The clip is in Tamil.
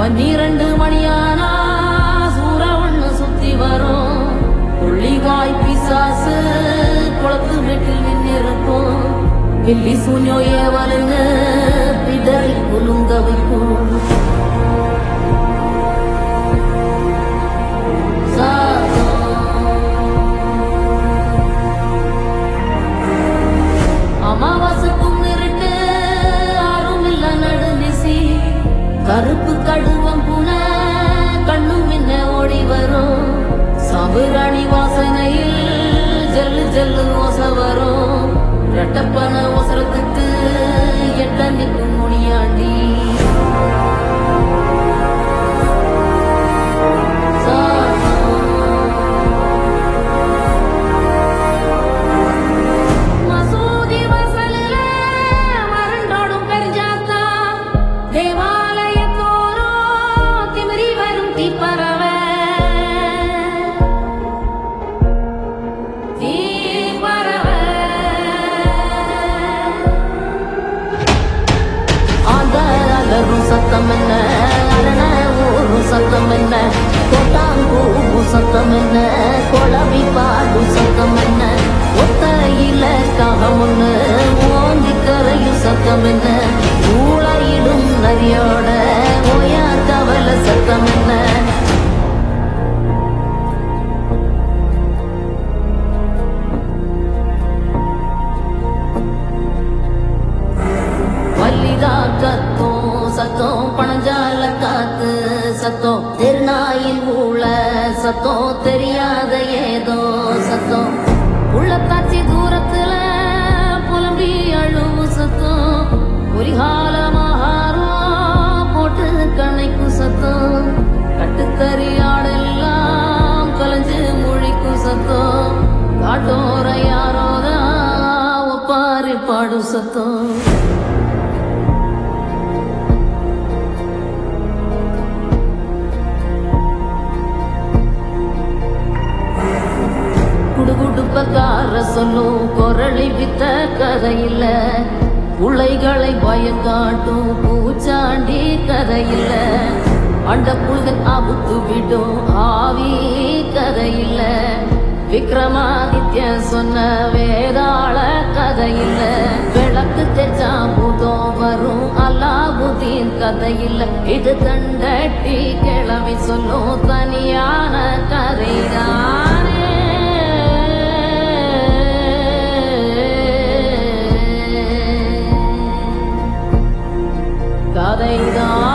பன்னிரண்டு மணியானா சூறவண்ணு சுத்தி வரும் புள்ளிகாய் பிசாசு குளத்து மெட்டில் நின்னிருக்கும் வெள்ளி சூன்யோ ஏவலுங்க பிடரி குலுங்க வைக்கும் அமாவாசைக்கும் இருட்டு ஆறும் இல்ல நடுநிசி கருப்பு கடுவம் புன கண்ணும் மின்ன ஓடி வரும் சபுராணி வாசனையில் ஜல்லு ஜல்லு ஓச வரும் ரெட்டப்பன ஒசரத்துக்கு எட்ட நிற்கும் முனியாண்டி மசூதி வாசலில மருண்டோடும் பெருஞ்சாத்தா தேவாலயத்தோறும் திமிரி வரும் தீப்பறவை தீப்பறவை ஆந்த அலரும் சத்தம் என்ன அரண ஊரும் சத்தம் என்ன கொட்டாங்கூ சத்தம் என்ன குழவி பாடும் சத்தம் என்ன ஒத்தையில காகம் ஒண்ணு ஓங்கி கரையும் சத்தம் என்ன ஊழையிடும் நரியோட ஓயா கவல சத்தம் என்ன மல்லிகா கத்தும் சத்தம் பணஞ்சால காத்து சத்தம் திருநாயின் ஊழ சத்தம் தெரியாத ஏதோ சத்தம் உள்ளத்தாச்சி தூரத்துல புலம்பி அழுவு சத்தம் பொரிகால மகாரம் போட்டு கணைக்கும் சத்தம் கட்டுத்தறியாடெல்லாம் கலைஞ்சு முழிக்கும் சத்தம் காட்டோர யாரோதான் ஒப்பாரி பாடும் சத்தம் குடுகுடுப்பக்கார சொல்லும் குரளி வித்த கதையில்ல உளைகளை பயங்காட்டும் பூச்சாண்டி கதையில்ல அண்ட புல்கன் அபுத்து விடும் ஆவி கதையில்ல விக்ரமாதித்ய சொன்ன வேதாள கதையில்ல விளக்கு தெரிச்சா பூதம் வரும் அல்லாபுதீன் கதையில்ல இது தண்டட்டி கிளவி சொல்லும் தனியான கதைதானே கதைதான்